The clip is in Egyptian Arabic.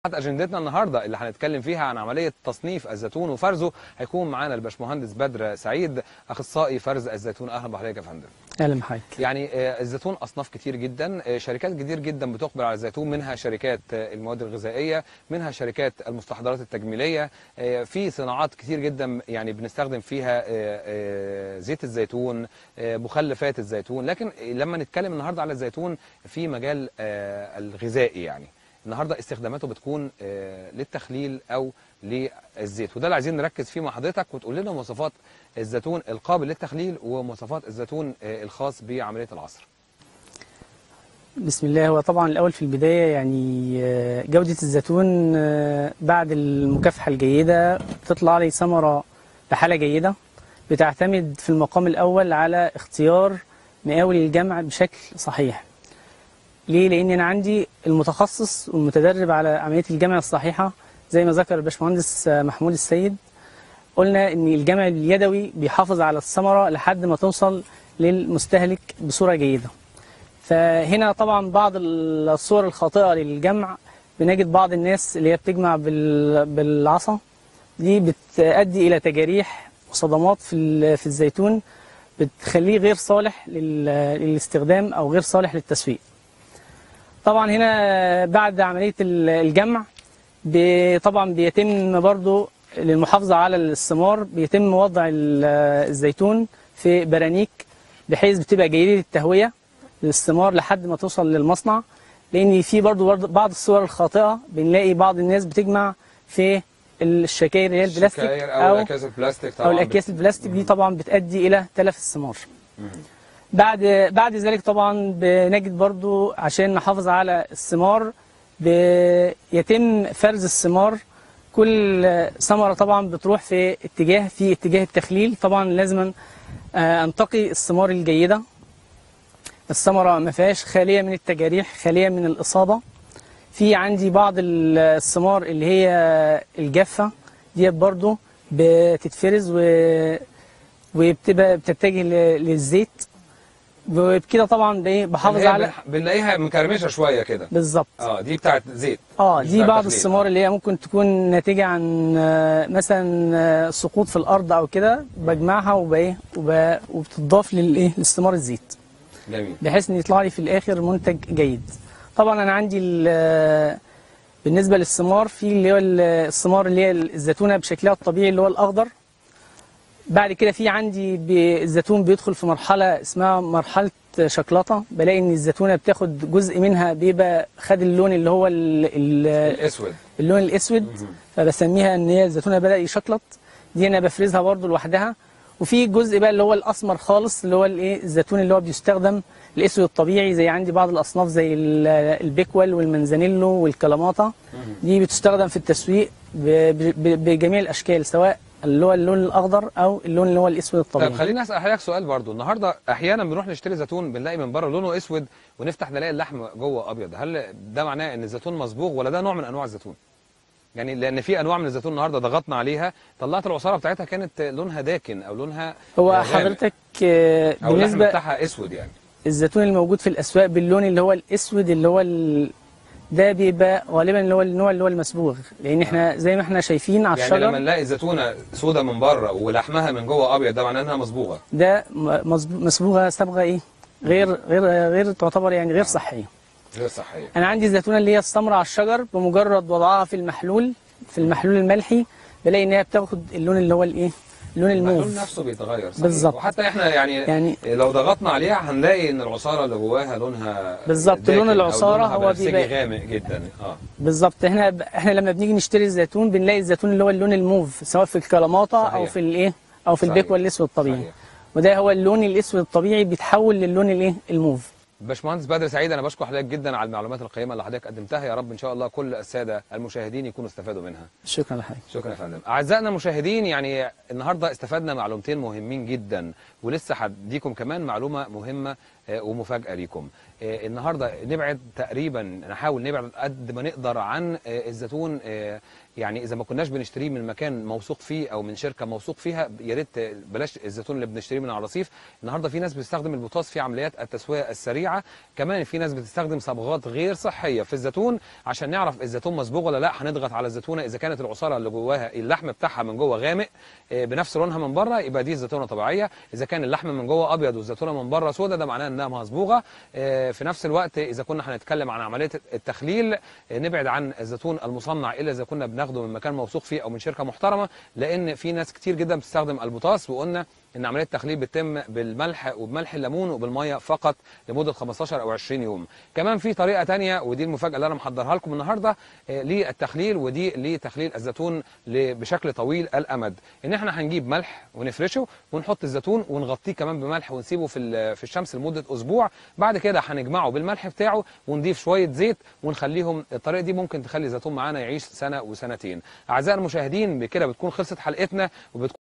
اجندتنا النهارده اللي هنتكلم فيها عن عمليه تصنيف الزيتون وفرزه هيكون معانا الباشمهندس بدر سعيد اخصائي فرز الزيتون اهلا بحضرتك يا فندم اهلا بحضرتك يعني آه، الزيتون اصناف كتير جدا آه، شركات كتير جدا بتقبل على الزيتون منها شركات آه، المواد الغذائيه منها شركات المستحضرات التجميليه آه، في صناعات كتير جدا يعني بنستخدم فيها آه، آه، زيت الزيتون آه، مخلفات الزيتون لكن لما نتكلم النهارده على الزيتون في مجال آه، الغذائي يعني النهارده استخداماته بتكون آه، للتخليل او للزيت وده اللي عايزين نركز فيه مع حضرتك وتقول لنا مواصفات الزيتون القابل للتخليل ومواصفات الزيتون آه، الخاص بعمليه العصر بسم الله هو طبعا الاول في البدايه يعني آه، جوده الزيتون آه، بعد المكافحه الجيده بتطلع لي ثمره بحاله جيده بتعتمد في المقام الاول على اختيار مقاول الجمع بشكل صحيح ليه لان انا عندي المتخصص والمتدرب على عمليه الجمع الصحيحه زي ما ذكر الباشمهندس آه، محمود السيد قلنا ان الجمع اليدوي بيحافظ على الثمره لحد ما توصل للمستهلك بصوره جيده فهنا طبعا بعض الصور الخاطئه للجمع بنجد بعض الناس اللي هي بتجمع بال- بالعصا دي بتؤدي الى تجاريح وصدمات في ال- في الزيتون بتخليه غير صالح لل- للاستخدام او غير صالح للتسويق طبعا هنا بعد عمليه ال- الجمع ب- طبعا بيتم برضو للمحافظه على الثمار بيتم وضع ال- الزيتون في برانيك بحيث بتبقى جيده التهويه للثمار لحد ما توصل للمصنع لان في برضو, برضو بعض الصور الخاطئه بنلاقي بعض الناس بتجمع في الشكاير اللي هي البلاستيك الشكاير او او الاكياس البلاستيك طبعا او الاكياس البلاستيك دي طبعا بتؤدي الى تلف الثمار بعد بعد ذلك طبعا بنجد برضو عشان نحافظ على الثمار بيتم فرز الثمار كل ثمره طبعا بتروح في اتجاه في اتجاه التخليل طبعا لازم آه، انتقي الثمار الجيده الثمره ما فيهاش خاليه من التجاريح خاليه من الاصابه في عندي بعض ال- الثمار اللي هي الجافه ديت برضو بتتفرز و وبتبقى بتتجه ل- للزيت وبكده طبعا بايه بحافظ اللي هي على بنح- بنلاقيها مكرمشه شويه كده بالظبط اه دي بتاعت زيت اه مش دي بتاعت بعض تخليل. الثمار آه. اللي هي ممكن تكون ناتجه عن آه، مثلا آه، سقوط في الارض او كده بجمعها وبايه وب- وبتضاف للايه للثمار الزيت جميل بحيث ان يطلع لي في الاخر منتج جيد طبعا انا عندي ال- بالنسبه للثمار في اللي هو ال- الثمار اللي هي الزيتونه بشكلها الطبيعي اللي هو الاخضر بعد كده في عندي ب- الزيتون بيدخل في مرحله اسمها مرحله شكلاطه بلاقي ان الزيتونه بتاخد جزء منها بيبقى خد اللون اللي هو ال- ال- الاسود اللون الاسود فبسميها ان هي الزيتونه بدا يشقلط دي انا بفرزها برضو لوحدها وفي جزء بقى اللي هو الاسمر خالص اللي هو الايه الزيتون اللي هو بيستخدم الاسود الطبيعي زي عندي بعض الاصناف زي ال- البيكوال والمنزانيلو والكلاماتا دي بتستخدم في التسويق ب- ب- بجميع الاشكال سواء اللي هو اللون الاخضر او اللون اللي هو الاسود طيب الطبيعي خليني اسال حضرتك سؤال برضو النهارده احيانا بنروح نشتري زيتون بنلاقي من بره لونه اسود ونفتح نلاقي اللحم جوه ابيض هل ده معناه ان الزيتون مصبوغ ولا ده نوع من انواع الزيتون يعني لان في انواع من الزيتون النهارده ضغطنا عليها طلعت العصاره بتاعتها كانت لونها داكن او لونها هو غامق. حضرتك آه، او اللحم بالنسبه بتاعها اسود يعني الزيتون الموجود في الاسواق باللون اللي هو الاسود اللي هو ال... ده بيبقى غالبا اللي هو النوع اللي هو المصبوغ لان احنا زي ما احنا شايفين على يعني لما الشجر نلاقي زيتونه سودا من بره ولحمها من جوه ابيض ده معناه انها مصبوغه ده م- مصب- مصبوغه صبغه ايه غير غير غير تعتبر يعني غير صحيه غير صحيه انا عندي الزيتونه اللي هي السمراء على الشجر بمجرد وضعها في المحلول في المحلول الملحي بلاقي ان هي بتاخد اللون اللي هو الايه اللون اللون الموف نفسه بيتغير صحيح. بالظبط. وحتى احنا يعني, يعني لو ضغطنا عليها هنلاقي ان العصاره اللي جواها لونها بالظبط، داكن لون أو العصارة لونها هو بنفسجي بيبقى- غامق جدا اه بالظبط احنا ب- احنا لما بنيجي نشتري الزيتون بنلاقي الزيتون اللي هو اللون الموف سواء في الكلاماتا او صحيح. في الايه او في صحيح. البيكوال الاسود الطبيعي صحيح. وده هو اللون الاسود الطبيعي بيتحول للون الايه الموف باشمهندس بدر سعيد انا بشكر حضرتك جدا على المعلومات القيمه اللي حضرتك قدمتها يا رب ان شاء الله كل الساده المشاهدين يكونوا استفادوا منها شكرا لحضرتك شكرا يا فندم اعزائنا المشاهدين يعني النهارده استفدنا معلومتين مهمين جدا ولسه هديكم كمان معلومه مهمه آه، ومفاجاه ليكم آه، النهارده نبعد تقريبا نحاول نبعد قد ما نقدر عن آه، الزيتون آه، يعني اذا ما كناش بنشتريه من مكان موثوق فيه او من شركه موثوق فيها يا ريت آه، بلاش الزيتون اللي بنشتريه من على الرصيف النهارده في ناس بتستخدم البوتاص في عمليات التسويه السريعه كمان في ناس بتستخدم صبغات غير صحيه في الزيتون عشان نعرف الزيتون مصبوغ ولا لا هنضغط على الزيتونه اذا كانت العصاره اللي جواها اللحم بتاعها من جوه غامق آه، بنفس لونها من بره يبقى دي زيتونه طبيعيه اذا كان اللحم من جوه ابيض والزيتونه من بره سودا ده معناه انها مصبوغه آه، في نفس الوقت اذا كنا هنتكلم عن عمليه التخليل آه، نبعد عن الزيتون المصنع الا اذا كنا بناخده من مكان موثوق فيه او من شركه محترمه لان في ناس كتير جدا بتستخدم البوتاص وقلنا ان عمليه التخليل بتتم بالملح وبملح الليمون وبالميه فقط لمده 15 او 20 يوم كمان في طريقه تانية ودي المفاجاه اللي انا محضرها لكم النهارده آه، للتخليل ودي لتخليل الزيتون ل- بشكل طويل الامد ان احنا هنجيب ملح ونفرشه ونحط الزيتون ونغطيه كمان بملح ونسيبه في ال- في الشمس لمده اسبوع بعد كده هنجمعه بالملح بتاعه ونضيف شويه زيت ونخليهم الطريقه دي ممكن تخلي الزيتون معانا يعيش سنه وسنتين اعزائي المشاهدين بكده بتكون خلصت حلقتنا وبتكون